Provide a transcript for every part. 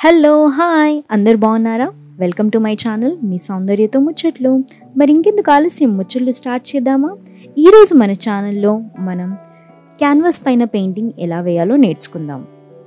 hello hi అందరు బాగున్నారా welcome to my channel మీ సౌందర్యతో ముచ్చట్లు మరి ఇంకెందుకు ఆలస్యం ముచ్చట్లు స్టార్ట్ చేద్దామా ఈరోజు మన ఛానల్లో మనం క్యాన్వాస్ పైన పెయింటింగ్ ఎలా వేయాలో నేర్చుకుందాం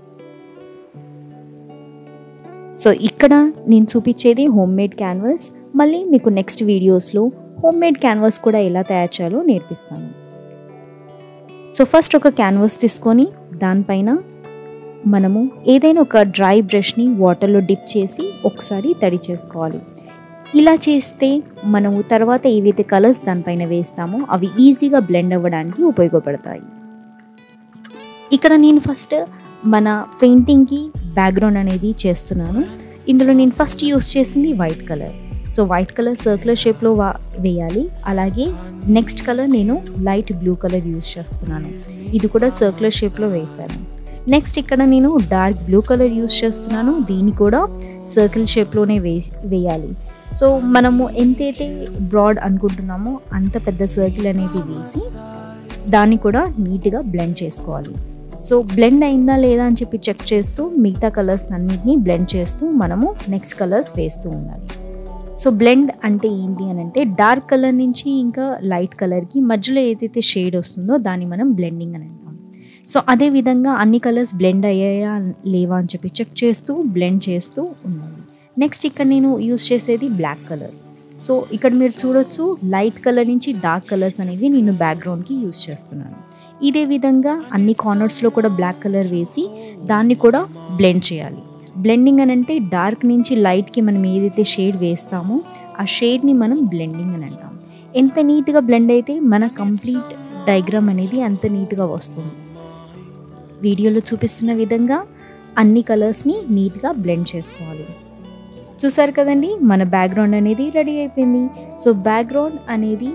సో ఇక్కడ నేను చూపించేది హోమ్ మేడ్ క్యాన్వాస్ మళ్ళీ మీకు నెక్స్ట్ వీడియోస్లో హోమ్ మేడ్ క్యాన్వాస్ కూడా ఎలా తయారు చేయాలో నేర్పిస్తాను సో ఫస్ట్ ఒక క్యాన్వాస్ తీసుకొని దానిపైన మనము ఏదైనా ఒక డ్రై బ్రష్ని వాటర్లో డిప్ చేసి ఒకసారి తడి చేసుకోవాలి ఇలా చేస్తే మనము తర్వాత ఏవైతే కలర్స్ దానిపైన వేస్తామో అవి ఈజీగా బ్లెండ్ అవ్వడానికి ఉపయోగపడతాయి ఇక్కడ నేను ఫస్ట్ మన పెయింటింగ్కి బ్యాక్గ్రౌండ్ అనేది చేస్తున్నాను ఇందులో నేను ఫస్ట్ యూస్ చేసింది white colour so white colour circular షేప్లో వా వేయాలి అలాగే నెక్స్ట్ కలర్ నేను లైట్ బ్లూ కలర్ యూస్ చేస్తున్నాను ఇది కూడా సర్క్యులర్ షేప్లో వేశాను నెక్స్ట్ ఇక్కడ నేను డార్క్ బ్లూ కలర్ యూస్ చేస్తున్నాను దీన్ని కూడా సర్కిల్ షేప్లోనే వే వేయాలి సో మనము ఎంతైతే బ్రాడ్ అనుకుంటున్నామో అంత పెద్ద సర్కిల్ అనేది వేసి దాన్ని కూడా నీట్గా బ్లెండ్ చేసుకోవాలి సో బ్లెండ్ అయిందా లేదా అని చెప్పి చెక్ చేస్తూ మిగతా కలర్స్ అన్నిటినీ బ్లెండ్ చేస్తూ మనము నెక్స్ట్ కలర్స్ వేస్తూ ఉండాలి సో బ్లెండ్ అంటే ఏంటి అని అంటే డార్క్ కలర్ నుంచి ఇంకా లైట్ కలర్కి మధ్యలో ఏదైతే షేడ్ వస్తుందో దాన్ని మనం బ్లెండింగ్ అని అంటాం సో అదే విధంగా అన్ని కలర్స్ బ్లెండ్ అయ్యాయా లేవా అని చెప్పి చెక్ చేస్తూ బ్లెండ్ చేస్తూ ఉండాలి నెక్స్ట్ ఇక్కడ నేను యూస్ చేసేది బ్లాక్ కలర్ సో ఇక్కడ మీరు చూడొచ్చు లైట్ కలర్ నుంచి డార్క్ కలర్స్ అనేవి నేను బ్యాక్గ్రౌండ్కి యూస్ చేస్తున్నాను ఇదే విధంగా అన్ని కార్నర్స్లో కూడా బ్లాక్ కలర్ వేసి దాన్ని కూడా బ్లెండ్ చేయాలి బ్లెండింగ్ అని అంటే డార్క్ నుంచి లైట్కి మనం ఏదైతే షేడ్ వేస్తామో ఆ షేడ్ని మనం బ్లెండింగ్ అని అంటాం ఎంత నీట్గా బ్లెండ్ అయితే మన కంప్లీట్ డయాగ్రామ్ అనేది అంత నీట్గా వస్తుంది వీడియోలో చూపిస్తున్న విధంగా అన్ని కలర్స్ని నీట్గా బ్లెండ్ చేసుకోవాలి చూసారు కదండి మన బ్యాక్గ్రౌండ్ అనేది రెడీ అయిపోయింది సో బ్యాక్గ్రౌండ్ అనేది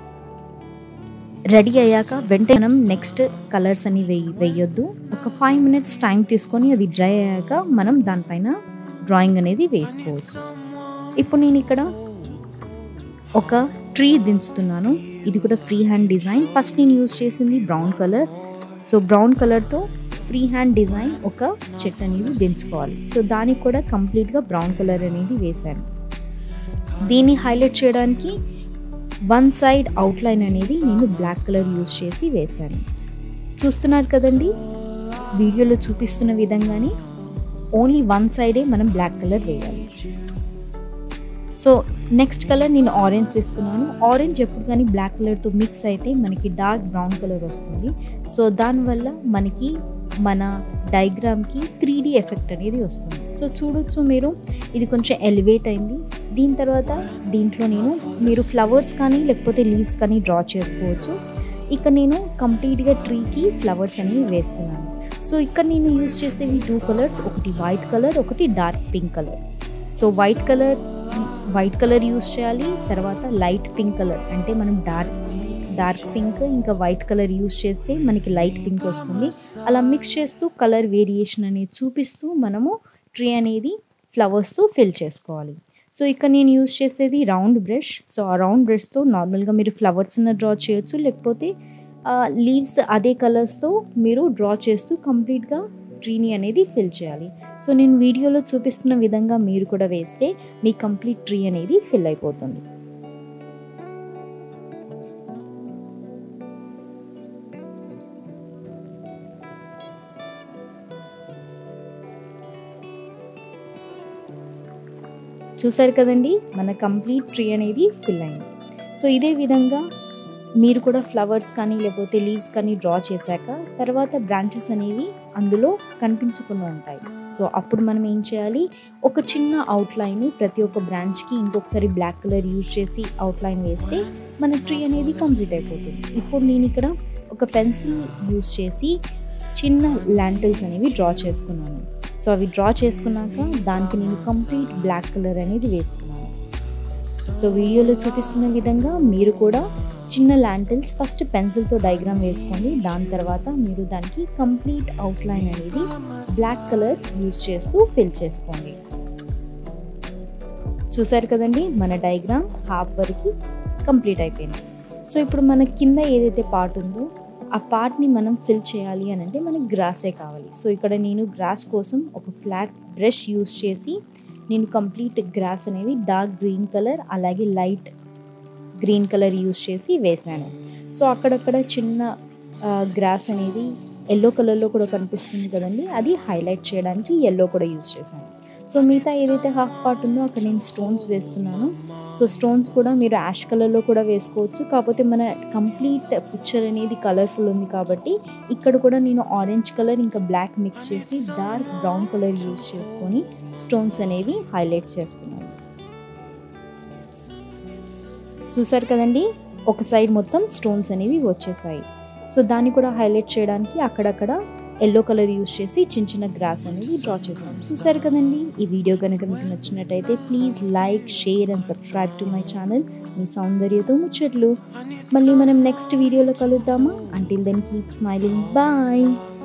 రెడీ అయ్యాక వెంటనే మనం నెక్స్ట్ కలర్స్ అని వేయి వేయొద్దు ఒక ఫైవ్ మినిట్స్ టైం తీసుకొని అది డ్రై అయ్యాక మనం దానిపైన డ్రాయింగ్ అనేది వేసుకోవచ్చు ఇప్పుడు నేను ఇక్కడ ఒక ట్రీ దించుతున్నాను ఇది కూడా ఫ్రీ హ్యాండ్ డిజైన్ ఫస్ట్ నేను యూజ్ చేసింది బ్రౌన్ కలర్ సో బ్రౌన్ కలర్తో ఫ్రీ హ్యాండ్ డిజైన్ ఒక చెట్టు అనేది దించుకోవాలి సో దానికి కూడా కంప్లీట్గా బ్రౌన్ కలర్ అనేది వేశాను దీన్ని హైలైట్ చేయడానికి వన్ సైడ్ అవుట్లైన్ అనేది నేను బ్లాక్ కలర్ యూజ్ చేసి వేశాను చూస్తున్నారు కదండి వీడియోలో చూపిస్తున్న విధంగానే ఓన్లీ వన్ సైడే మనం బ్లాక్ కలర్ వేయాలి సో నెక్స్ట్ కలర్ నేను ఆరెంజ్ తీసుకున్నాను ఆరెంజ్ ఎప్పుడు కానీ బ్లాక్ కలర్తో మిక్స్ అయితే మనకి డార్క్ బ్రౌన్ కలర్ వస్తుంది సో దానివల్ల మనకి మన డయాగ్రామ్కి త్రీ డీ ఎఫెక్ట్ అనేది వస్తుంది సో చూడొచ్చు మీరు ఇది కొంచెం ఎలివేట్ అయింది దీని తర్వాత దీంట్లో నేను మీరు ఫ్లవర్స్ కానీ లేకపోతే లీవ్స్ కానీ డ్రా చేసుకోవచ్చు ఇక నేను కంప్లీట్గా ట్రీకి ఫ్లవర్స్ అనేవి వేస్తున్నాను సో ఇక్కడ నేను యూజ్ చేసేవి టూ కలర్స్ ఒకటి వైట్ కలర్ ఒకటి dark pink colour so white colour white colour use చేయాలి తర్వాత లైట్ పింక్ కలర్ అంటే మనం డార్క్ డార్క్ పింక్ ఇంకా వైట్ కలర్ యూస్ చేస్తే మనకి లైట్ పింక్ వస్తుంది అలా మిక్స్ చేస్తూ కలర్ వేరియేషన్ అనేది చూపిస్తూ మనము ట్రీ అనేది ఫ్లవర్స్తో ఫిల్ చేసుకోవాలి సో ఇక్కడ నేను యూస్ చేసేది రౌండ్ బ్రష్ సో ఆ రౌండ్ బ్రష్తో నార్మల్గా మీరు ఫ్లవర్స్ని డ్రా చేయొచ్చు లేకపోతే లీవ్స్ అదే కలర్స్తో మీరు డ్రా చేస్తూ కంప్లీట్గా ట్రీని అనేది ఫిల్ చేయాలి సో నేను వీడియోలో చూపిస్తున్న విధంగా మీరు కూడా వేస్తే మీ కంప్లీట్ ట్రీ అనేది ఫిల్ అయిపోతుంది చూసారు కదండి మన కంప్లీట్ ట్రీ అనేది ఫిల్ అయింది సో ఇదే విధంగా మీరు కూడా ఫ్లవర్స్ కానీ లేకపోతే లీవ్స్ కానీ డ్రా చేశాక తర్వాత బ్రాంచెస్ అనేవి అందులో కనిపించకుండా ఉంటాయి సో అప్పుడు మనం ఏం చేయాలి ఒక చిన్న అవుట్లైన్ ప్రతి ఒక్క బ్రాంచ్కి ఇంకొకసారి బ్లాక్ కలర్ యూజ్ చేసి అవుట్లైన్ వేస్తే మన ట్రీ అనేది కంప్లీట్ అయిపోతుంది ఇప్పుడు నేను ఇక్కడ ఒక పెన్సిల్ యూజ్ చేసి చిన్న ల్యాంటిల్స్ అనేవి డ్రా చేసుకున్నాను సో అవి డ్రా చేసుకున్నాక దానికి నేను కంప్లీట్ బ్లాక్ కలర్ అనేది వేస్తున్నాను సో వీడియోలో చూపిస్తున్న విధంగా మీరు కూడా చిన్న ల్యాంటిల్స్ ఫస్ట్ పెన్సిల్తో డయాగ్రామ్ వేసుకోండి దాని తర్వాత మీరు దానికి కంప్లీట్ అవుట్లైన్ అనేది బ్లాక్ కలర్ యూజ్ చేస్తూ ఫిల్ చేసుకోండి చూసారు కదండి మన డయాగ్రామ్ హాఫ్ వరకు కంప్లీట్ అయిపోయింది సో ఇప్పుడు మన కింద ఏదైతే పార్ట్ ఉందో ఆ పార్ట్ని మనం ఫిల్ చేయాలి అని అంటే మనకి గ్రాసే కావాలి సో ఇక్కడ నేను గ్రాస్ కోసం ఒక ఫ్లాట్ బ్రష్ యూస్ చేసి నేను కంప్లీట్ గ్రాస్ అనేది డార్క్ గ్రీన్ కలర్ అలాగే లైట్ గ్రీన్ కలర్ యూస్ చేసి వేశాను సో అక్కడక్కడ చిన్న గ్రాస్ అనేది ఎల్లో కలర్లో కూడా కనిపిస్తుంది కదండి అది హైలైట్ చేయడానికి ఎల్లో కూడా యూస్ చేశాను సో మిగతా ఏదైతే హాఫ్ పార్ట్ ఉందో అక్కడ నేను స్టోన్స్ వేస్తున్నాను సో స్టోన్స్ కూడా మీరు యాష్ కలర్లో కూడా వేసుకోవచ్చు కాకపోతే మన కంప్లీట్ పిక్చర్ అనేది కలర్ఫుల్ ఉంది కాబట్టి ఇక్కడ కూడా నేను ఆరెంజ్ కలర్ ఇంకా బ్లాక్ మిక్స్ చేసి డార్క్ బ్రౌన్ కలర్ యూస్ చేసుకొని స్టోన్స్ అనేవి హైలైట్ చేస్తున్నాను చూసారు కదండి ఒక సైడ్ మొత్తం స్టోన్స్ అనేవి వచ్చేసాయి సో దాన్ని కూడా హైలైట్ చేయడానికి అక్కడక్కడ ఎల్లో కలర్ యూస్ చేసి చిన్న చిన్న గ్రాస్ అనేది డ్రా చేశాను చూసారు కదండి ఈ వీడియో కనుక మీకు నచ్చినట్టయితే please like share and subscribe to my channel మీ సౌందర్యతో ముచ్చట్లు మళ్ళీ మనం నెక్స్ట్ వీడియోలో కలుద్దామా until then keep smiling bye